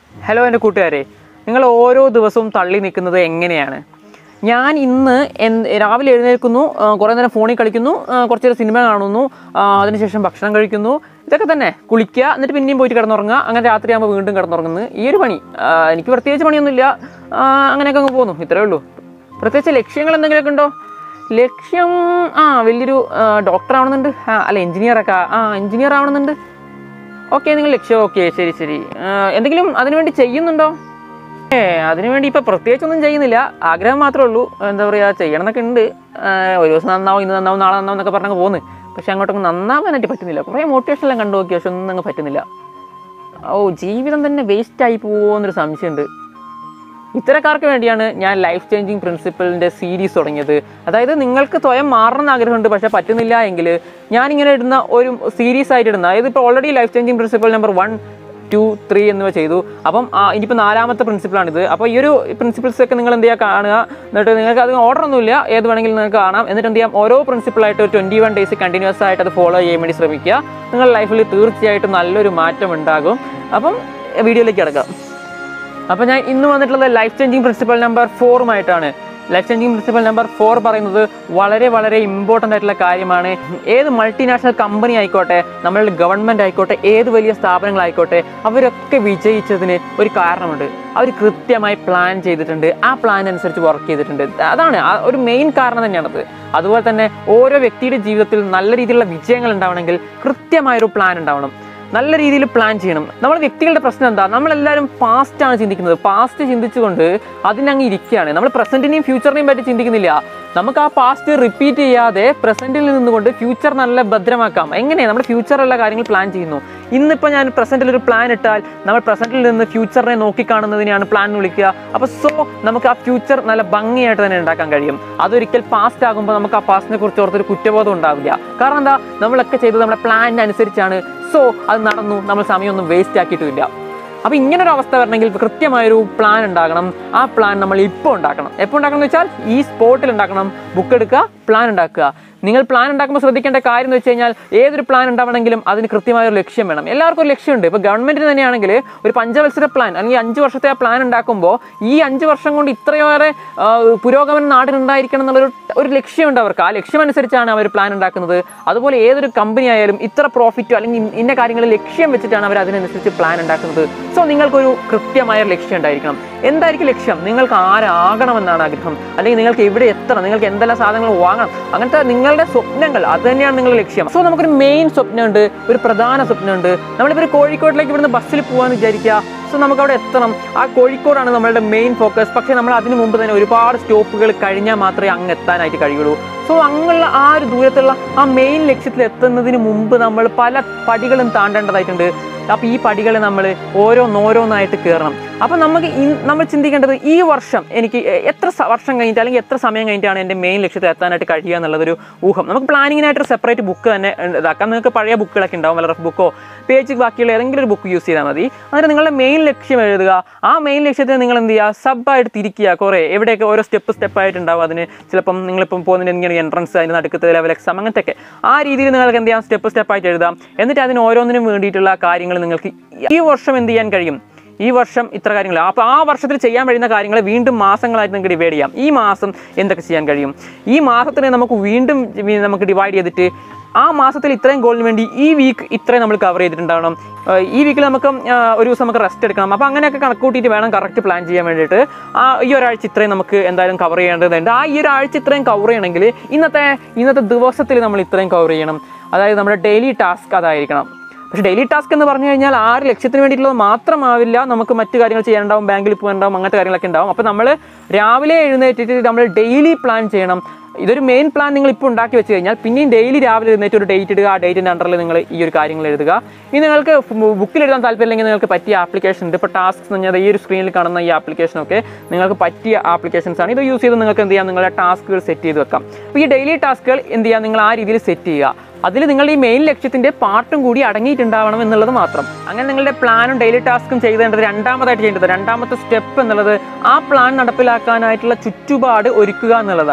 hello എൻ്റെ കൂട്ടുകാരെ നിങ്ങൾ ഓരോ ദിവസവും തള്ളി നിൽക്കുന്നത് എങ്ങനെയാണ് ഞാൻ ഇന്ന് എന്ത് രാവിലെ എഴുന്നേൽക്കുന്നു ആ, കുറേ നേരം ഫോണിൽ കളിക്കുന്നു ആ, കുറച്ച് നേരം സിനിമ കാണുന്നു ആ, അതിനുശേഷം ഭക്ഷണം കഴിക്കുന്നു ഇതൊക്കെ തന്നെ കുളിക്കുക എന്നിട്ട് പിന്നെയും പോയിട്ട് കിടന്നുറങ്ങുക അങ്ങനെ രാത്രിയാകുമ്പോൾ വീണ്ടും കിടന്നുറങ്ങുന്നു ഈ ഒരു പണി ആ, എനിക്ക് പ്രത്യേകിച്ച് പണിയൊന്നുമില്ല ആ, അങ്ങനെയൊക്കെ അങ്ങ് പോകുന്നു ഇത്രേ ഉള്ളൂ പ്രത്യേകിച്ച് ലക്ഷ്യങ്ങൾ എന്തെങ്കിലുമൊക്കെ ഉണ്ടോ ലക്ഷ്യം ആ വലിയൊരു ഡോക്ടർ ആവണമെന്നുണ്ട് ആ അല്ല എഞ്ചിനീയർ ഒക്കെ ആ എഞ്ചിനീയർ ആവണമെന്നുണ്ട് ഓക്കെ നിങ്ങൾ ലക്ഷ്യം ഓക്കെ ശരി ശരി ആ, എന്തെങ്കിലും അതിനുവേണ്ടി ചെയ്യുന്നുണ്ടോ ഏ അതിനുവേണ്ടി ഇപ്പം പ്രത്യേകിച്ചൊന്നും ചെയ്യുന്നില്ല ആഗ്രഹം മാത്രമേ ഉള്ളൂ എന്താ പറയുക ചെയ്യണം എന്നൊക്കെ ഉണ്ട് ആ, ഒരു ദിവസം നന്നാവും ഇന്ന് നന്നാവും നാളെ നന്നാവും എന്നൊക്കെ പറഞ്ഞങ്ങ് പോകുന്നു പക്ഷെ അങ്ങോട്ടൊന്നും നന്നാവാനായിട്ട് പറ്റുന്നില്ല കുറേ മോട്ടിവേഷൻ എല്ലാം കണ്ടു നോക്കി പക്ഷെ ഒന്നും അങ്ങ് പറ്റുന്നില്ല ഓ ജീവിതം തന്നെ വേസ്റ്റ് ആയി പോകുമെന്നൊരു സംശയമുണ്ട് ഇത്തരക്കാർക്ക് വേണ്ടിയാണ് ഞാൻ ലൈഫ് ചേഞ്ചിങ് പ്രിൻസിപ്പിളിൻ്റെ സീരീസ് തുടങ്ങിയത് അതായത് നിങ്ങൾക്ക് സ്വയം മാറണം എന്ന് ആഗ്രഹമുണ്ട് പക്ഷേ പറ്റുന്നില്ല എങ്കിൽ ഞാനിങ്ങനെ ഇടുന്ന ഒരു സീരീസ് ആയിട്ട് ഇടുന്ന അതായത് ഇപ്പോൾ already life changing principle number one two three എന്നിവ ചെയ്തു അപ്പം ആ, ഇനിയിപ്പോൾ നാലാമത്തെ പ്രിൻസിപ്പിളാണിത് അപ്പോൾ ഈ ഒരു പ്രിൻസിപ്പിൾസ് ഒക്കെ നിങ്ങൾ എന്ത് ചെയ്യുക കാണുക എന്നിട്ട് നിങ്ങൾക്ക് അത് ഓർഡർ ഒന്നുമില്ല ഏത് വേണമെങ്കിലും നിങ്ങൾക്ക് കാണാം എന്നിട്ട് എന്ത് ചെയ്യാം ഓരോ പ്രിൻസിപ്പിളായിട്ട് ഒരു ട്വൻറ്റി വൺ ഡേയ്സ് കണ്ടിന്യൂസ് ആയിട്ട് അത് ഫോളോ ചെയ്യാൻ വേണ്ടി ശ്രമിക്കുക നിങ്ങളുടെ ലൈഫിൽ തീർച്ചയായിട്ടും നല്ലൊരു മാറ്റം ഉണ്ടാകും അപ്പം വീഡിയോയിലേക്ക് കിടക്കാം അപ്പോൾ ഞാൻ ഇന്ന് വന്നിട്ടുള്ളത് ലൈഫ് ചേഞ്ചിങ് പ്രിൻസിപ്പൽ നമ്പർ ഫോറുമായിട്ടാണ് life changing principle number four പറയുന്നത് വളരെ വളരെ ഇമ്പോർട്ടൻ്റ് ആയിട്ടുള്ള കാര്യമാണ് ഏത് മൾട്ടിനാഷണൽ കമ്പനി ആയിക്കോട്ടെ നമ്മളുടെ ഗവൺമെൻറ് ആയിക്കോട്ടെ ഏത് വലിയ സ്ഥാപനങ്ങളായിക്കോട്ടെ അവരൊക്കെ വിജയിച്ചതിന് ഒരു കാരണമുണ്ട് അവർ കൃത്യമായി പ്ലാൻ ചെയ്തിട്ടുണ്ട് ആ പ്ലാൻ അനുസരിച്ച് വർക്ക് ചെയ്തിട്ടുണ്ട് അതാണ് ആ ഒരു മെയിൻ കാരണം തന്നെയാണത് അതുപോലെ തന്നെ ഓരോ വ്യക്തിയുടെ ജീവിതത്തിൽ നല്ല രീതിയിലുള്ള വിജയങ്ങൾ ഉണ്ടാവണമെങ്കിൽ കൃത്യമായൊരു പ്ലാൻ ഉണ്ടാവണം നല്ല രീതിയിൽ പ്ലാൻ ചെയ്യണം നമ്മൾ വ്യക്തികളുടെ പ്രശ്നം എന്താ നമ്മളെല്ലാവരും പാസ്റ്റ് ആണ് ചിന്തിക്കുന്നത് പാസ്റ്റ് ചിന്തിച്ചുകൊണ്ട് അതിനങ്ങ് ഇരിക്കുകയാണ് നമ്മൾ പ്രസന്റിനെയും ഫ്യൂച്ചറിനെയും പറ്റി ചിന്തിക്കുന്നില്ല നമുക്ക് ആ പാസ്റ്റ് റിപ്പീറ്റ് ചെയ്യാതെ പ്രസന്റിൽ നിന്നുകൊണ്ട് ഫ്യൂച്ചർ നല്ല ഭദ്രമാക്കാം എങ്ങനെ നമ്മുടെ ഫ്യൂച്ചറുള്ള കാര്യങ്ങൾ പ്ലാൻ ചെയ്യുന്നു ഇന്നിപ്പോൾ ഞാൻ പ്രസന്റിൽ ഒരു പ്ലാൻ ഇട്ടാൽ നമ്മൾ പ്രസന്റിൽ നിന്ന് ഫ്യൂച്ചറിനെ നോക്കിക്കാണുന്നതിനെയാണ് പ്ലാൻ എന്ന് വിളിക്കുക അപ്പോൾ സോ നമുക്ക് ആ ഫ്യൂച്ചർ നല്ല ഭംഗിയായിട്ട് തന്നെ ഉണ്ടാക്കാൻ കഴിയും അതൊരിക്കൽ പാസ്റ്റ് ആകുമ്പോൾ നമുക്ക് ആ പാസ്റ്റിനെ കുറിച്ച് ഓർത്തൊരു കുറ്റബോധം ഉണ്ടാവില്ല കാരണം എന്താ നമ്മളൊക്കെ ചെയ്തത് നമ്മുടെ പ്ലാനിന് അനുസരിച്ചാണ് സോ അത് നടന്നു നമ്മൾ സമയമൊന്നും വേസ്റ്റ് ആക്കിയിട്ടുമില്ല അപ്പോൾ ഇങ്ങനൊരു അവസ്ഥ വരണമെങ്കിൽ കൃത്യമായൊരു പ്ലാൻ ഉണ്ടാകണം ആ പ്ലാൻ നമ്മൾ ഇപ്പോൾ ഉണ്ടാക്കണം എപ്പോൾ ഉണ്ടാക്കണം എന്ന് വെച്ചാൽ ഈ സ്പോട്ടിൽ ഉണ്ടാക്കണം ബുക്ക് എടുക്കുക പ്ലാൻ ഉണ്ടാക്കുക നിങ്ങൾ പ്ലാൻ ഉണ്ടാക്കുമ്പോൾ ശ്രദ്ധിക്കേണ്ട കാര്യം എന്ന് വെച്ച് കഴിഞ്ഞാൽ ഏതൊരു പ്ലാൻ ഉണ്ടാവണമെങ്കിലും അതിന് കൃത്യമായ ഒരു ലക്ഷ്യം വേണം എല്ലാവർക്കും ഒരു ലക്ഷ്യമുണ്ട് ഇപ്പോൾ ഗവൺമെൻറ്റിന് തന്നെയാണെങ്കിൽ ഒരു പഞ്ചവത്സര പ്ലാൻ അല്ലെങ്കിൽ അഞ്ച് വർഷത്തെ ആ പ്ലാൻ ഉണ്ടാക്കുമ്പോൾ ഈ അഞ്ച് വർഷം കൊണ്ട് ഇത്രയേറെ ആ, പുരോഗമനം നാടിനുണ്ടായിരിക്കണം എന്നുള്ളൊരു ഒരു ലക്ഷ്യമുണ്ട് അവർക്ക് ആ ലക്ഷ്യം അനുസരിച്ചാണ് അവർ പ്ലാൻ ഉണ്ടാക്കുന്നത് അതുപോലെ ഏതൊരു കമ്പനി ആയാലും ഇത്ര പ്രോഫിറ്റോ അല്ലെങ്കിൽ ഇന്ന- ഇന്ന കാര്യങ്ങൾ ലക്ഷ്യം വെച്ചിട്ടാണ് അവർ അതിനനുസരിച്ച് പ്ലാൻ ഉണ്ടാക്കുന്നത് സോ നിങ്ങൾക്കൊരു കൃത്യമായ ഒരു ലക്ഷ്യം ഉണ്ടായിരിക്കണം എന്തായിരിക്കും ലക്ഷ്യം നിങ്ങൾക്ക് ആരാകണമെന്നാണ് ആഗ്രഹം അല്ലെങ്കിൽ നിങ്ങൾക്ക് എവിടെ എത്തണം നിങ്ങൾക്ക് എന്തെല്ലാം സാധനങ്ങൾ വാങ്ങണം അങ്ങനത്തെ നിങ്ങളുടെ സ്വപ്നങ്ങൾ അത് തന്നെയാണ് നിങ്ങളുടെ ലക്ഷ്യം സോ നമുക്കൊരു മെയിൻ സ്വപ്നമുണ്ട് ഒരു പ്രധാന സ്വപ്നമുണ്ട് നമ്മളിപ്പോൾ ഒരു കോഴിക്കോട്ടിലേക്ക് ഇവിടുന്ന് ബസ്സിൽ പോകാമെന്ന് വിചാരിക്കുക സോ നമുക്ക് അവിടെ എത്തണം ആ കോഴിക്കോടാണ് നമ്മളുടെ മെയിൻ ഫോക്കസ് പക്ഷേ നമ്മൾ അതിന് മുമ്പ് തന്നെ ഒരുപാട് സ്റ്റോപ്പുകൾ കഴിഞ്ഞാൽ മാത്രമേ അങ്ങ് എത്താനായിട്ട് കഴിയുള്ളൂ സോ അങ്ങുള്ള ആ ഒരു ദൂരത്തുള്ള ആ മെയിൻ ലക്ഷ്യത്തിൽ എത്തുന്നതിന് മുമ്പ് നമ്മൾ പല പടികളും താണ്ടേണ്ടതായിട്ടുണ്ട് അപ്പോൾ ഈ പടികൾ നമ്മൾ ഓരോന്നോരോന്നായിട്ട് കയറണം അപ്പോൾ നമുക്ക് ഇൻ- നമ്മൾ ചിന്തിക്കേണ്ടത് ഈ വർഷം എനിക്ക് എ- എത്ര സ- വർഷം കഴിഞ്ഞിട്ട് അല്ലെങ്കിൽ എത്ര സമയം കഴിഞ്ഞിട്ടാണ് എൻ്റെ മെയിൻ ലക്ഷ്യത്തിൽ എത്താനായിട്ട് കഴിയുക എന്നുള്ളതൊരു ഊഹം നമുക്ക് പ്ലാനിങ്ങിനായിട്ട് സെപ്പറേറ്റ് ബുക്ക് തന്നെ ഉണ്ട് ഇതാക്കാം നിങ്ങൾക്ക് പഴയ ബുക്കുകളൊക്കെ ഉണ്ടാവും വല്ല റഫ് ബുക്കോ പേജ് ബാക്കിയുള്ള ഏതെങ്കിലും ഒരു ബുക്ക് യൂസ് ചെയ്താൽ മതി എന്നിട്ട് നിങ്ങളുടെ മെയിൻ ലക്ഷ്യം എഴുതുക ആ മെയിൻ ലക്ഷ്യത്തിന് നിങ്ങൾ എന്ത് ചെയ്യുക സബായിട്ട് തിരിക്കുക കുറേ എവിടെയൊക്കെ ഓരോ സ്റ്റെപ്പ് സ്റ്റെപ്പായിട്ട് ഉണ്ടാവും അതിന് ചിലപ്പം നിങ്ങളിപ്പം പോകുന്നതിന് ഇങ്ങനെ എൻട്രൻസ് അതിന് നടുക്കത്തെ ലെവൽ എക്സാം അങ്ങനത്തെ ഒക്കെ ആ രീതിയിൽ നിങ്ങൾക്ക് എന്ത് ചെയ്യാം സ്റ്റെപ്പ് സ്റ്റെപ്പായിട്ട് എഴുതാം എന്നിട്ട് അതിന് ഓരോന്നിനും വേണ്ടിയിട്ടുള്ള കാര്യങ്ങൾ നിങ്ങൾക്ക് ഈ വർഷം എന്ത് ചെയ്യാൻ കഴിയും ഈ വർഷം ഇത്ര കാര്യങ്ങൾ അപ്പോൾ ആ വർഷത്തിൽ ചെയ്യാൻ കഴിയുന്ന കാര്യങ്ങൾ വീണ്ടും മാസങ്ങളായിട്ട് നിങ്ങൾക്ക് ഡിവൈഡ് ചെയ്യാം ഈ മാസം എന്തൊക്കെ ചെയ്യാൻ കഴിയും ഈ മാസത്തിനെ നമുക്ക് വീണ്ടും വി- നമുക്ക് ഡിവൈഡ് ചെയ്തിട്ട് ആ മാസത്തിൽ ഇത്രയും ഗോളിന് വേണ്ടി ഈ വീക്ക് ഇത്രയും നമ്മൾ കവർ ചെയ്തിട്ടുണ്ടാവണം ഏഹ് ഈ വീക്കിൽ നമുക്ക് ആഹ് ഒരു ദിവസം നമുക്ക് റെസ്റ്റ് എടുക്കണം അപ്പോൾ അങ്ങനെയൊക്കെ കണക്ക് കൂട്ടിയിട്ട് വേണം കറക്റ്റ് പ്ലാൻ ചെയ്യാൻ വേണ്ടിയിട്ട് ആ ഈ ഒരാഴ്ച ഇത്രയും നമുക്ക് എന്തായാലും കവർ ചെയ്യേണ്ടതുണ്ട് ആ ഈ ഒരാഴ്ച ഇത്രയും കവർ ചെയ്യണമെങ്കിൽ ഇന്നത്തെ ഇന്നത്തെ ദിവസത്തിൽ നമ്മൾ ഇത്രയും കവർ ചെയ്യണം അതായത് നമ്മുടെ ഡെയിലി ടാസ്ക് അതായിരിക്കണം പക്ഷേ ഡെയിലി ടാസ്ക് എന്ന് പറഞ്ഞു കഴിഞ്ഞാൽ ആ ഒരു ലക്ഷ്യത്തിന് വേണ്ടിയിട്ടുള്ളത് മാത്രമാവില്ല നമുക്ക് മറ്റു കാര്യങ്ങൾ ചെയ്യാനുണ്ടാവും ബാങ്കിൽ പോകാനുണ്ടാവും അങ്ങനത്തെ കാര്യങ്ങളൊക്കെ ഉണ്ടാവും അപ്പോൾ നമ്മൾ രാവിലെ എഴുന്നേറ്റിട്ട് നമ്മൾ ഡെയിലി പ്ലാൻ ചെയ്യണം ഇതൊരു മെയിൻ പ്ലാൻ നിങ്ങൾ ഇപ്പോൾ ഉണ്ടാക്കി വെച്ച് കഴിഞ്ഞാൽ പിന്നെയും ഡെയിലി രാവിലെ എഴുന്നേറ്റ് ഒരു ഡേറ്റ് ഇടുക ആ ഡേറ്റിൻ്റെ അണ്ടറിൽ നിങ്ങൾ ഈ ഒരു കാര്യങ്ങൾ എഴുതുക ഇനി നിങ്ങൾക്ക് ബുക്കിൽ എഴുതാൻ താല്പര്യമില്ലെങ്കിൽ നിങ്ങൾക്ക് പറ്റിയ ആപ്ലിക്കേഷൻ ഉണ്ട് ഇപ്പോൾ ടാസ്ക് എന്ന് പറഞ്ഞാൽ ഈ ഒരു സ്ക്രീനിൽ കാണുന്ന ഈ ആപ്ലിക്കേഷനൊക്കെ നിങ്ങൾക്ക് പറ്റിയ ആപ്ലിക്കേഷൻസ് ആണ് ഇത് യൂസ് ചെയ്ത് നിങ്ങൾക്ക് എന്ത് ചെയ്യാം നിങ്ങളുടെ ടാസ്കുകൾ സെറ്റ് ചെയ്ത് വെക്കാം അപ്പോൾ ഈ ഡെയിലി ടാസ്കുകൾ എന്ത് ചെയ്യുക നിങ്ങൾ ആ രീതിയിൽ സെറ്റ് ചെയ്യുക അതിൽ നിങ്ങളുടെ ഈ മെയിൻ ലക്ഷ്യത്തിന്റെ പാർട്ടും കൂടി അടങ്ങിയിട്ടുണ്ടാവണം എന്നുള്ളത് മാത്രം അങ്ങനെ നിങ്ങളുടെ പ്ലാനും ഡെയിലി ടാസ്കും ചെയ്തേണ്ടത് രണ്ടാമതായിട്ട് ചെയ്യേണ്ടത് രണ്ടാമത്തെ സ്റ്റെപ്പ് എന്നുള്ളത് ആ പ്ലാൻ നടപ്പിലാക്കാനായിട്ടുള്ള ചുറ്റുപാട് ഒരുക്കുക എന്നുള്ളതാണ്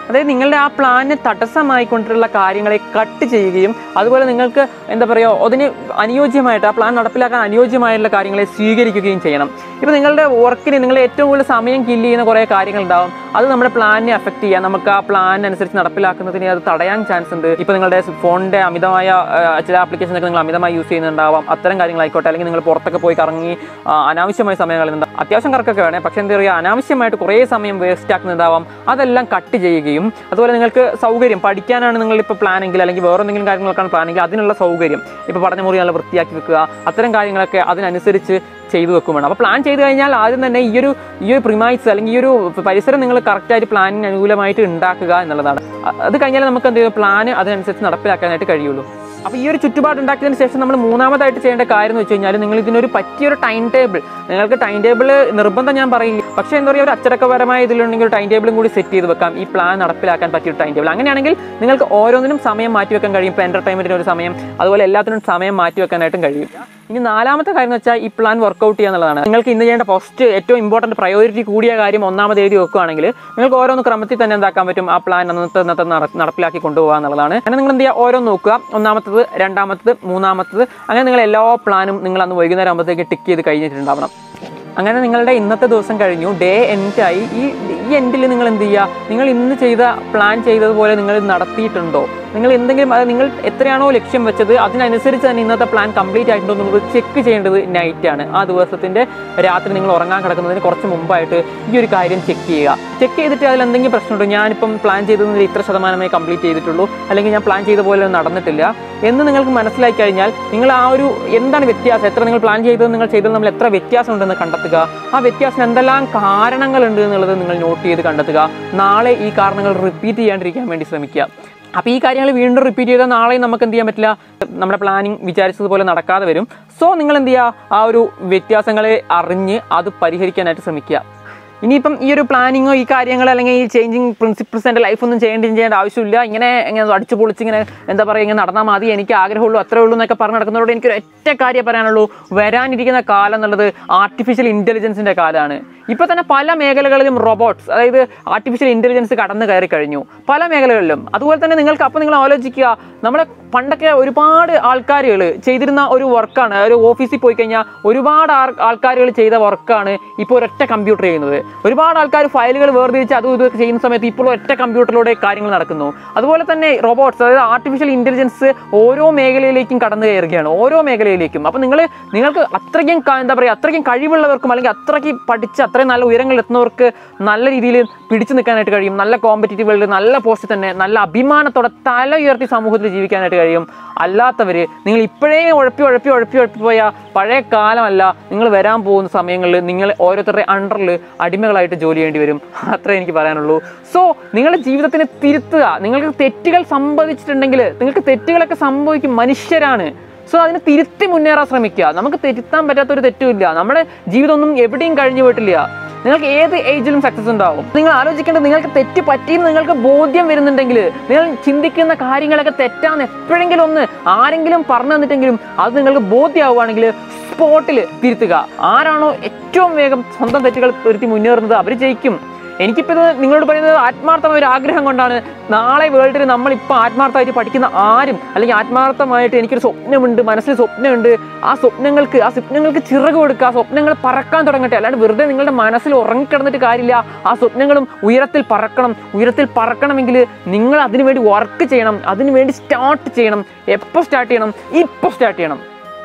അതായത് നിങ്ങളുടെ ആ പ്ലാനിന് തടസ്സമായിക്കൊണ്ടുള്ള കാര്യങ്ങളെ കട്ട് ചെയ്യുകയും അതുപോലെ നിങ്ങൾക്ക് എന്താ പറയുക അതിന് അനുയോജ്യമായിട്ട് ആ പ്ലാൻ നടപ്പിലാക്കാൻ അനുയോജ്യമായിട്ടുള്ള കാര്യങ്ങളെ സ്വീകരിക്കുകയും ചെയ്യണം ഇപ്പോൾ നിങ്ങളുടെ വർക്കിന് നിങ്ങൾ ഏറ്റവും കൂടുതൽ സമയം കില്ല് ചെയ്യുന്ന കുറേ കാര്യങ്ങളുണ്ടാവും അത് നമ്മുടെ പ്ലാനിനെ അഫക്റ്റ് ചെയ്യാം നമുക്ക് ആ പ്ലാൻ അനുസരിച്ച് നടപ്പിലാക്കുന്നതിന് അത് തടയാൻ ചാൻസ് ഉണ്ട് ഇപ്പോൾ നിങ്ങളുടെ ഫോണിൻ്റെ അമിതമായ ആ, ചില ആപ്ലിക്കേഷനൊക്കെ നിങ്ങൾ അമിതമായി യൂസ് ചെയ്യുന്നുണ്ടാവാം അത്തരം കാര്യങ്ങളായിക്കോട്ടെ അല്ലെങ്കിൽ നിങ്ങൾ പുറത്തൊക്കെ പോയി കറങ്ങി ആ, അനാവശ്യമായ സമയം കളയുന്നുണ്ട് അത്യാവശ്യം കറക്കൊക്കെ വേണേ പക്ഷേ എന്താ പറയുക അനാവശ്യമായിട്ട് കുറേ സമയം വേസ്റ്റ് ആക്കുന്നുണ്ടാവാം അതെല്ലാം കട്ട് ചെയ്യുകയും അതുപോലെ നിങ്ങൾക്ക് സൗകര്യം പഠിക്കാനാണ് നിങ്ങളിപ്പോൾ പ്ലാൻ എങ്കിൽ അല്ലെങ്കിൽ വേറെ എന്തെങ്കിലും കാര്യങ്ങൾക്കാണ് പ്ലാൻ എങ്കിൽ അതിനുള്ള സൗകര്യം ഇപ്പോൾ പഠന മുറി നല്ല വൃത്തിയാക്കി വെക്കുക അത്തരം കാര്യങ്ങളൊക്കെ അതിനനുസരിച്ച് ചെയ്തു വെക്കും വേണം അപ്പോൾ പ്ലാൻ ചെയ്ത് കഴിഞ്ഞാൽ ആദ്യം തന്നെ ഈ ഒരു ഈ ഒരു പ്രിമൈസ് അല്ലെങ്കിൽ ഈ ഒരു പരിസരം നിങ്ങൾ കറക്റ്റായിട്ട് പ്ലാനിന് അനുകൂലമായിട്ട് ഉണ്ടാക്കുക എന്നുള്ളതാണ് അ- അത് കഴിഞ്ഞാൽ നമുക്ക് എന്ത് ചെയ്യും പ്ലാൻ അതിനനുസരിച്ച് നടപ്പിലാക്കാനായിട്ട് കഴിയുള്ളൂ അപ്പോൾ ഈ ഒരു ചുറ്റുപാട് ഉണ്ടാക്കിയതിന് ശേഷം നമ്മൾ മൂന്നാമതായിട്ട് ചെയ്യേണ്ട കാര്യം എന്ന് വെച്ച് കഴിഞ്ഞാൽ നിങ്ങൾ ഇതിനൊരു പറ്റിയൊരു ടൈം ടേബിൾ നിങ്ങൾക്ക് ടൈം ടേബിൾ നിർബന്ധം ഞാൻ പറയില്ല പക്ഷേ എന്താ പറയുക ഒരു അച്ചടക്കപരമായ ഇതിലുണ്ടെങ്കിൽ ഒരു ടൈം ടേബിളും കൂടി സെറ്റ് ചെയ്ത് വെക്കാം ഈ പ്ലാൻ നടപ്പിലാക്കാൻ പറ്റിയ ഒരു ടൈം ടേബിൾ അങ്ങനെയാണെങ്കിൽ നിങ്ങൾക്ക് ഓരോന്നിനും സമയം മാറ്റി വെക്കാൻ കഴിയും ഇപ്പോൾ എൻ്റർടൈൻമെൻറ്റിന് ഒരു സമയം അതുപോലെ എല്ലാത്തിനും സമയം മാറ്റി വെക്കാനായിട്ടും കഴിയും ഇനി നാലാമത്തെ കാര്യം എന്ന് വെച്ചാൽ ഈ പ്ലാൻ വർക്കൗട്ട് ചെയ്യുക എന്നുള്ളതാണ് നിങ്ങൾക്ക് ഇന്ന് ചെയ്യേണ്ട ഫസ്റ്റ് ഏറ്റവും ഇമ്പോർട്ടൻറ്റ് പ്രയോറിറ്റി കൂടിയ കാര്യം ഒന്നാമത് എഴുതി വെക്കുകയാണെങ്കിൽ നിങ്ങൾക്ക് ഓരോന്ന് ക്രമത്തിൽ തന്നെ എന്താക്കാൻ പറ്റും ആ പ്ലാൻ അന്നത്തെ അന്നത്തെ നട- നടപ്പിലാക്കി കൊണ്ടുപോകുക എന്നുള്ളതാണ് അങ്ങനെ നിങ്ങൾ എന്ത് ചെയ്യുക ഓരോന്ന് നോക്കുക ഒന്നാമത്തത് രണ്ടാമത്തത് മൂന്നാമത്തത് അങ്ങനെ നിങ്ങൾ എല്ലാ പ്ലാനും നിങ്ങൾ അന്ന് വൈകുന്നേരം ആകുമ്പോഴത്തേക്ക് ടിക്ക് ചെയ്ത് കഴിഞ്ഞിട്ടുണ്ടാവണം അങ്ങനെ നിങ്ങളുടെ ഇന്നത്തെ ദിവസം കഴിഞ്ഞു ഡേ എൻഡായി ഈ ഈ എൻഡിൽ നിങ്ങൾ എന്ത് ചെയ്യുക നിങ്ങൾ ഇന്ന് ചെയ്ത പ്ലാൻ ചെയ്തതുപോലെ നിങ്ങൾ നടത്തിയിട്ടുണ്ടോ നിങ്ങൾ എന്തെങ്കിലും അത് നിങ്ങൾ എത്രയാണോ ലക്ഷ്യം വെച്ചത് അതിനനുസരിച്ച് തന്നെ ഇന്നത്തെ പ്ലാൻ കംപ്ലീറ്റ് ആയിട്ടുണ്ടോ എന്നുള്ളത് ചെക്ക് ചെയ്യേണ്ടത് നൈറ്റാണ് ആ ദിവസത്തിൻ്റെ രാത്രി നിങ്ങൾ ഉറങ്ങാൻ കിടക്കുന്നതിന് കുറച്ച് മുമ്പായിട്ട് ഈ ഒരു കാര്യം ചെക്ക് ചെയ്യുക ചെക്ക് ചെയ്തിട്ട് അതിൽ എന്തെങ്കിലും പ്രശ്നമുണ്ടോ ഞാനിപ്പം പ്ലാൻ ചെയ്തതിൽ ഇത്ര ശതമാനമേ കംപ്ലീറ്റ് ചെയ്തിട്ടുള്ളൂ അല്ലെങ്കിൽ ഞാൻ പ്ലാൻ ചെയ്ത പോലെ ഒന്നും നടന്നിട്ടില്ല എന്ന് നിങ്ങൾക്ക് മനസ്സിലാക്കി കഴിഞ്ഞാൽ നിങ്ങൾ ആ ഒരു എന്താണ് വ്യത്യാസം എത്ര നിങ്ങൾ പ്ലാൻ ചെയ്തത് നിങ്ങൾ ചെയ്തത് നമ്മൾ എത്ര വ്യത്യാസം ഉണ്ടെന്ന് കണ്ടെത്തുക ആ വ്യത്യാസം എന്തെല്ലാം കാരണങ്ങളുണ്ട് എന്നുള്ളത് നിങ്ങൾ നോട്ട് ചെയ്ത് കണ്ടെത്തുക നാളെ ഈ കാരണങ്ങൾ റിപ്പീറ്റ് ചെയ്യാണ്ടിരിക്കാൻ വേണ്ടി ശ്രമിക്കുക അപ്പോൾ ഈ കാര്യങ്ങൾ വീണ്ടും റിപ്പീറ്റ് ചെയ്താൽ നാളെ നമുക്ക് എന്ത് ചെയ്യാൻ പറ്റില്ല നമ്മുടെ പ്ലാനിങ് വിചാരിച്ചതുപോലെ നടക്കാതെ വരും സോ നിങ്ങൾ എന്ത് ചെയ്യുക ആ ഒരു വ്യത്യാസങ്ങളെ അറിഞ്ഞ് അത് പരിഹരിക്കാനായിട്ട് ശ്രമിക്കുക ഇനിയിപ്പം ഈ ഒരു പ്ലാനിങ്ങോ ഈ കാര്യങ്ങൾ അല്ലെങ്കിൽ ഈ ചേഞ്ചിങ് പ്രിൻസിപ്പിൾസ് എൻ്റെ ലൈഫൊന്നും ചെയ്യേണ്ട ചെയ്യേണ്ട ആവശ്യമില്ല ഇങ്ങനെ ഇങ്ങനെ അടിച്ചു പൊളിച്ച് ഇങ്ങനെ എന്താ പറയുക ഇങ്ങനെ നടന്നാൽ മതി എനിക്ക് ആഗ്രഹമുള്ളൂ അത്രേ ഉള്ളൂ എന്നൊക്കെ പറഞ്ഞ് നടക്കുന്നതോട് എനിക്ക് ഒറ്റ കാര്യം പറയാനുള്ളൂ വരാനിരിക്കുന്ന കാലം എന്നുള്ളത് ആർട്ടിഫിഷ്യൽ ഇൻ്റലിജൻസിൻ്റെ കാലമാണ് ഇപ്പോൾ തന്നെ പല മേഖലകളിലും റോബോട്ട്സ് അതായത് ആർട്ടിഫിഷ്യൽ ഇൻ്റലിജൻസ് കടന്നു കയറി കഴിഞ്ഞു പല മേഖലകളിലും അതുപോലെ തന്നെ നിങ്ങൾക്ക് അപ്പോൾ നിങ്ങൾ ആലോചിക്കുക നമ്മളെ പണ്ടൊക്കെ ഒരുപാട് ആൾക്കാരുകൾ ചെയ്തിരുന്ന ഒരു വർക്കാണ് ഒരു ഓഫീസിൽ പോയി കഴിഞ്ഞാൽ ഒരുപാട് ആൾക്കാരുകൾ ചെയ്ത വർക്കാണ് ഇപ്പോൾ ഒരൊറ്റ കമ്പ്യൂട്ടർ ചെയ്യുന്നത് ഒരുപാട് ആൾക്കാർ ഫയലുകൾ വേർതിരിച്ച് അതും ഇതൊക്കെ ചെയ്യുന്ന സമയത്ത് ഇപ്പോൾ ഒറ്റ കമ്പ്യൂട്ടറിലൂടെ കാര്യങ്ങൾ നടക്കുന്നു അതുപോലെ തന്നെ റോബോട്ട്സ് അതായത് ആർട്ടിഫിഷ്യൽ ഇൻ്റലിജൻസ് ഓരോ മേഖലയിലേക്കും കടന്നു കയറുകയാണ് ഓരോ മേഖലയിലേക്കും അപ്പോൾ നിങ്ങൾ നിങ്ങൾക്ക് അത്രയ്ക്കും ക- എന്താ പറയുക അത്രയ്ക്കും കഴിവുള്ളവർക്കും അല്ലെങ്കിൽ അത്രയ്ക്ക് പഠിച്ച് അത്രയും നല്ല ഉയരങ്ങളിൽ എത്തുന്നവർക്ക് നല്ല രീതിയിൽ പിടിച്ചു നിൽക്കാനായിട്ട് കഴിയും നല്ല കോമ്പറ്റീറ്റീവ് വേൾഡ് നല്ല പോസ്റ്റ് തന്നെ നല്ല അഭിമാനത്തോടെ തല ഉയർത്തി സമൂഹത്തിൽ ജീവിക്കാനായിട്ട് കഴിയും അല്ലാത്തവർ നിങ്ങൾ ഇപ്പോഴേ ഉഴപ്പി ഉഴപ്പി ഉഴപ്പി ഉഴപ്പി പോയ പഴയ കാലമല്ല നിങ്ങൾ വരാൻ പോകുന്ന സമയങ്ങളിൽ നിങ്ങൾ ഓരോരുത്തരുടെ അണ്ടറിൽ അടിമകളായിട്ട് ജോലി ചെയ്യേണ്ടി വരും അത്രേ എനിക്ക് പറയാനുള്ളൂ സോ നിങ്ങളുടെ ജീവിതത്തിന് തിരുത്തുക നിങ്ങൾക്ക് തെറ്റുകൾ സംഭവിച്ചിട്ടുണ്ടെങ്കിൽ നിങ്ങൾക്ക് തെറ്റുകളൊക്കെ സംഭവിക്കും മനുഷ്യരാണ് സോ അതിനെ തിരുത്തി മുന്നേറാൻ ശ്രമിക്കുക നമുക്ക് തിരുത്താൻ പറ്റാത്തൊരു തെറ്റുമില്ല നമ്മുടെ ജീവിതമൊന്നും എവിടെയും കഴിഞ്ഞു പോയിട്ടില്ല നിങ്ങൾക്ക് ഏത് ഏജിലും സക്സസ് ഉണ്ടാവും നിങ്ങൾ ആലോചിക്കേണ്ടത് നിങ്ങൾക്ക് തെറ്റ് പറ്റിയെന്ന് നിങ്ങൾക്ക് ബോധ്യം വരുന്നുണ്ടെങ്കിൽ നിങ്ങൾ ചിന്തിക്കുന്ന കാര്യങ്ങളൊക്കെ തെറ്റാന്ന് എപ്പോഴെങ്കിലും ഒന്ന് ആരെങ്കിലും പറഞ്ഞു തന്നിട്ടെങ്കിലും അത് നിങ്ങൾക്ക് ബോധ്യമാവുകയാണെങ്കിൽ സ്പോട്ടിൽ തിരുത്തുക ആരാണോ ഏറ്റവും വേഗം സ്വന്തം തെറ്റുകൾ വരുത്തി മുന്നേറുന്നത് അവർ ജയിക്കും എനിക്കിപ്പോൾ ഇത് നിങ്ങളോട് പറയുന്നത് ആത്മാർത്ഥമായ ഒരു ആഗ്രഹം കൊണ്ടാണ് നാളെ വേൾഡിൽ നമ്മളിപ്പോൾ ആത്മാർത്ഥമായിട്ട് പഠിക്കുന്ന ആരും അല്ലെങ്കിൽ ആത്മാർത്ഥമായിട്ട് എനിക്കൊരു സ്വപ്നമുണ്ട് മനസ്സിൽ സ്വപ്നമുണ്ട് ആ സ്വപ്നങ്ങൾക്ക് ആ സ്വപ്നങ്ങൾക്ക് ചിറക് കൊടുക്കുക ആ സ്വപ്നങ്ങൾ പറക്കാൻ തുടങ്ങട്ടെ അല്ലാണ്ട് വെറുതെ നിങ്ങളുടെ മനസ്സിൽ ഉറങ്ങിക്കിടന്നിട്ട് കാര്യമില്ല ആ സ്വപ്നങ്ങളും ഉയരത്തിൽ പറക്കണം ഉയരത്തിൽ പറക്കണമെങ്കിൽ നിങ്ങൾ അതിനു വേണ്ടി വർക്ക് ചെയ്യണം അതിനു വേണ്ടി സ്റ്റാർട്ട് ചെയ്യണം എപ്പോൾ സ്റ്റാർട്ട് ചെയ്യണം ഇപ്പോൾ സ്റ്റാർട്ട് ചെയ്യണം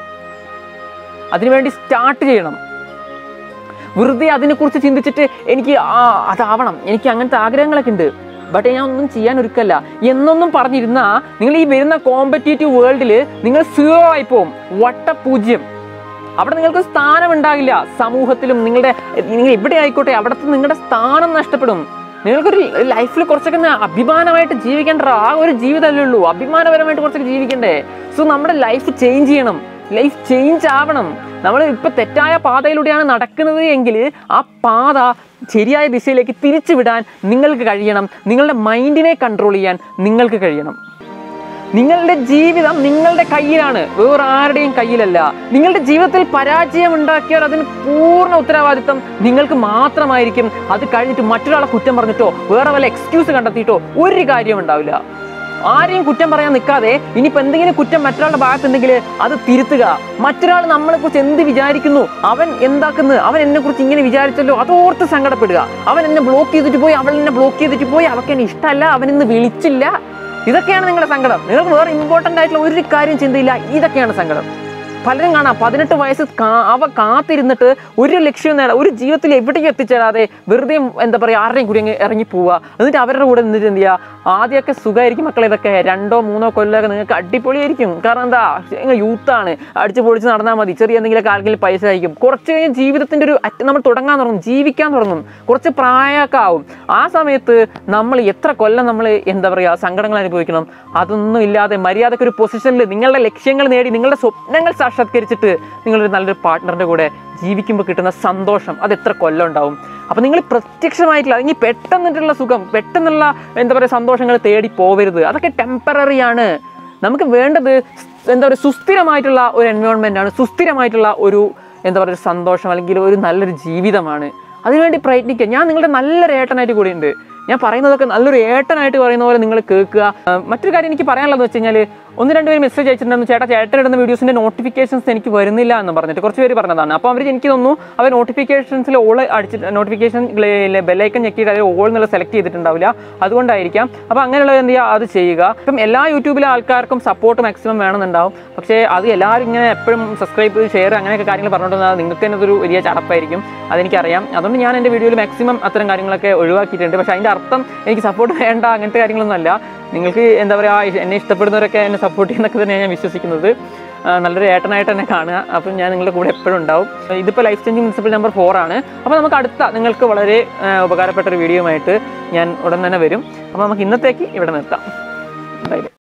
അതിനുവേണ്ടി സ്റ്റാർട്ട് ചെയ്യണം വെറുതെ അതിനെക്കുറിച്ച് ചിന്തിച്ചിട്ട് എനിക്ക് ആ അതാവണം എനിക്ക് അങ്ങനത്തെ ആഗ്രഹങ്ങളൊക്കെ ഉണ്ട് ബട്ട് ഞാൻ ഒന്നും ചെയ്യാൻ ഒരുക്കല്ല എന്നൊന്നും പറഞ്ഞിരുന്ന നിങ്ങൾ ഈ വരുന്ന കോമ്പറ്റേറ്റീവ് വേൾഡിൽ നിങ്ങൾ സീറോ ആയി പോവും വട്ടപൂജ്യം അവിടെ നിങ്ങൾക്ക് സ്ഥാനം ഉണ്ടാകില്ല സമൂഹത്തിലും നിങ്ങളുടെ നിങ്ങൾ എവിടെ ആയിക്കോട്ടെ അവിടുത്തെ നിങ്ങളുടെ സ്ഥാനം നഷ്ടപ്പെടും നിങ്ങൾക്കൊരു ലൈഫിൽ കുറച്ചൊക്കെ ഒന്ന് അഭിമാനമായിട്ട് ജീവിക്കേണ്ട ആ ഒരു ജീവിതമല്ലേ ഉള്ളൂ അഭിമാനപരമായിട്ട് കുറച്ചൊക്കെ ജീവിക്കണ്ടേ സോ നമ്മുടെ ലൈഫ് ചേഞ്ച് ചെയ്യണം ലൈഫ് ചേഞ്ച് ആവണം നമ്മൾ ഇപ്പൊ തെറ്റായ പാതയിലൂടെയാണ് നടക്കുന്നത് എങ്കിൽ ആ പാത ശരിയായ ദിശയിലേക്ക് തിരിച്ചു വിടാൻ നിങ്ങൾക്ക് കഴിയണം നിങ്ങളുടെ മൈൻഡിനെ കൺട്രോൾ ചെയ്യാൻ നിങ്ങൾക്ക് കഴിയണം നിങ്ങളുടെ ജീവിതം നിങ്ങളുടെ കയ്യിലാണ് വേറെ ആരുടെയും കയ്യിലല്ല നിങ്ങളുടെ ജീവിതത്തിൽ പരാജയം ഉണ്ടാക്കിയാൽ അതിന് പൂർണ്ണ ഉത്തരവാദിത്തം നിങ്ങൾക്ക് മാത്രമായിരിക്കും അത് കഴിഞ്ഞിട്ട് മറ്റൊരാളെ കുറ്റം പറഞ്ഞിട്ടോ വേറെ വല്ല എക്സ്ക്യൂസ് കണ്ടെത്തിയിട്ടോ ഒരു കാര്യം ഉണ്ടാവില്ല ആരെയും കുറ്റം പറയാൻ നിൽക്കാതെ ഇനിയിപ്പോ എന്തെങ്കിലും കുറ്റം മറ്റൊരാളുടെ ഭാഗത്തുണ്ടെങ്കിൽ അത് തിരുത്തുക മറ്റൊരാൾ നമ്മളെ കുറിച്ച് എന്ത് വിചാരിക്കുന്നു അവൻ എന്താക്കുന്നു അവൻ എന്നെ കുറിച്ച് ഇങ്ങനെ വിചാരിച്ചല്ലോ അതോർത്ത് സങ്കടപ്പെടുക അവൻ എന്നെ ബ്ലോക്ക് ചെയ്തിട്ട് പോയി അവൾ എന്നെ ബ്ലോക്ക് ചെയ്തിട്ട് പോയി അവൾക്ക് എന്നെ ഇഷ്ടമല്ല അവൻ ഇന്ന് വിളിച്ചില്ല ഇതൊക്കെയാണ് നിങ്ങളുടെ സങ്കടം നിങ്ങൾക്ക് വേറെ ഇമ്പോർട്ടൻ്റ് ആയിട്ടുള്ള ഒരു കാര്യം ചിന്തയില്ല ഇതൊക്കെയാണ് സങ്കടം പലരും കാണാം പതിനെട്ട് വയസ്സ് കാ- അവ കാത്തിരുന്നിട്ട് ഒരു ലക്ഷ്യവും നേടാ ഒരു ജീവിതത്തിൽ എവിടേക്കും എത്തിച്ചേരാതെ വെറുതെ എന്താ പറയുക ആരുടെയും കൂടി അങ്ങ് ഇറങ്ങി പോവുക എന്നിട്ട് അവരുടെ കൂടെ നിന്നിട്ട് എന്ത് ചെയ്യുക ആദ്യമൊക്കെ സുഖമായിരിക്കും മക്കളെ ഇതൊക്കെ രണ്ടോ മൂന്നോ കൊല്ലമൊക്കെ നിങ്ങൾക്ക് അടിപൊളിയായിരിക്കും കാരണം എന്താ നിങ്ങൾ യൂത്താണ് അടിച്ച് പൊളിച്ച് നടന്നാൽ മതി ചെറിയ എന്തെങ്കിലും ആർക്കെങ്കിലും പൈസ അയക്കും കുറച്ച് കഴിഞ്ഞ് ജീവിതത്തിൻ്റെ ഒരു അറ്റ നമ്മൾ തുടങ്ങാൻ തുടങ്ങും ജീവിക്കാൻ തുടങ്ങും കുറച്ച് പ്രായമൊക്കെ ആവും ആ സമയത്ത് നമ്മൾ എത്ര കൊല്ലം നമ്മൾ എന്താ പറയുക സങ്കടങ്ങൾ അനുഭവിക്കണം അതൊന്നും ഇല്ലാതെ മര്യാദക്ക് ഒരു പൊസിഷനിൽ നിങ്ങളുടെ ലക്ഷ്യങ്ങൾ നേടി നിങ്ങളുടെ സ്വപ്നങ്ങൾ സാക്ഷാത്കരിച്ചിട്ട് നിങ്ങളൊരു നല്ലൊരു പാർട്ട്ണറിൻ്റെ കൂടെ ജീവിക്കുമ്പോൾ കിട്ടുന്ന സന്തോഷം അത് എത്ര കൊല്ലം ഉണ്ടാവും അപ്പം നിങ്ങൾ പ്രത്യക്ഷമായിട്ടില്ല ഇനി പെട്ടെന്നിട്ടുള്ള സുഖം പെട്ടെന്നുള്ള എന്താ പറയുക സന്തോഷങ്ങൾ തേടി പോവരുത് അതൊക്കെ ടെമ്പററി ആണ് നമുക്ക് വേണ്ടത് എന്താ പറയുക സുസ്ഥിരമായിട്ടുള്ള ഒരു എൻവയോൺമെൻ്റ് ആണ് സുസ്ഥിരമായിട്ടുള്ള ഒരു എന്താ പറയുക ഒരു സന്തോഷം അല്ലെങ്കിൽ ഒരു നല്ലൊരു ജീവിതമാണ് അതിനുവേണ്ടി പ്രയത്നിക്കുക ഞാൻ നിങ്ങളുടെ നല്ലൊരു ഏട്ടനായിട്ട് കൂടിയുണ്ട് ഞാൻ പറയുന്നതൊക്കെ നല്ലൊരു ഏട്ടനായിട്ട് പറയുന്ന പോലെ നിങ്ങൾ കേൾക്കുക ആ, മറ്റൊരു കാര്യം എനിക്ക് പറയാനുള്ളതെന്ന് വെച്ച് കഴിഞ്ഞാൽ ഒന്ന് രണ്ട് പേര് മെസ്സേജ് അയച്ചിട്ടുണ്ടെന്ന് ചേട്ടാ ചേട്ടൻ ഇടുന്ന വീഡിയോസിന്റെ നോട്ടിഫിക്കേഷൻസ് എനിക്ക് വരുന്നില്ല എന്ന് പറഞ്ഞിട്ട് കുറച്ച് പേര് പറഞ്ഞതാണ് അപ്പോൾ അവർ എനിക്ക് തോന്നുന്നു അവർ നോട്ടിഫിക്കേഷൻസിൽ ഓൾ അടിച്ചിട്ട് നോട്ടിഫിക്കേഷൻ ബെല്ലൈക്കൺ ഞെക്കിയിട്ട് അതിൽ ഓൾ എന്നുള്ള സെലക്ട് ചെയ്തിട്ടുണ്ടാവില്ല അതുകൊണ്ടായിരിക്കാം അപ്പോൾ അങ്ങനെയുള്ളത് എന്ത് ചെയ്യുക അത് ചെയ്യുക ഇപ്പം എല്ലാ യൂട്യൂബിലെ ആൾക്കാർക്കും സപ്പോർട്ട് മാക്സിമം വേണമെന്നുണ്ടാവും പക്ഷേ അത് എല്ലാവരും ഇങ്ങനെ എപ്പോഴും സബ്സ്ക്രൈബ് ഷെയർ അങ്ങനെയൊക്കെ കാര്യങ്ങൾ പറഞ്ഞുകൊണ്ടിരുന്നത് നിങ്ങൾക്ക് തന്നെ അതൊരു വലിയ ചടപ്പായിരിക്കും അതെനിക്കറിയാം അതുകൊണ്ട് ഞാൻ എൻ്റെ വീഡിയോയിൽ മാക്സിമം അത്തരം കാര്യങ്ങളൊക്കെ ഒഴിവാക്കിയിട്ടുണ്ട് പക്ഷേ അതിൻ്റെ അർത്ഥം എനിക്ക് സപ്പോർട്ട് വേണ്ട അങ്ങനത്തെ കാര്യങ്ങളൊന്നും അല്ല നിങ്ങൾക്ക് എന്താ പറയുക എന്നെ ഇഷ്ടപ്പെടുന്നവരൊക്കെ എന്നെ സപ്പോർട്ട് ചെയ്യുന്നൊക്കെ തന്നെയാണ് ഞാൻ വിശ്വസിക്കുന്നത് ആ, നല്ലൊരു ഏട്ടനായിട്ട് തന്നെ കാണുക അപ്പം ഞാൻ നിങ്ങളുടെ കൂടെ എപ്പോഴും ഉണ്ടാവും ഇതിപ്പോൾ life changing principle number four ആണ് അപ്പോൾ നമുക്ക് അടുത്ത നിങ്ങൾക്ക് വളരെ ആ, ഉപകാരപ്പെട്ട ഒരു വീഡിയോ ആയിട്ട് ഞാൻ ഉടൻ തന്നെ വരും അപ്പോൾ നമുക്ക് ഇന്നത്തേക്ക് ഇവിടെ നിർത്താം ബൈ ബൈ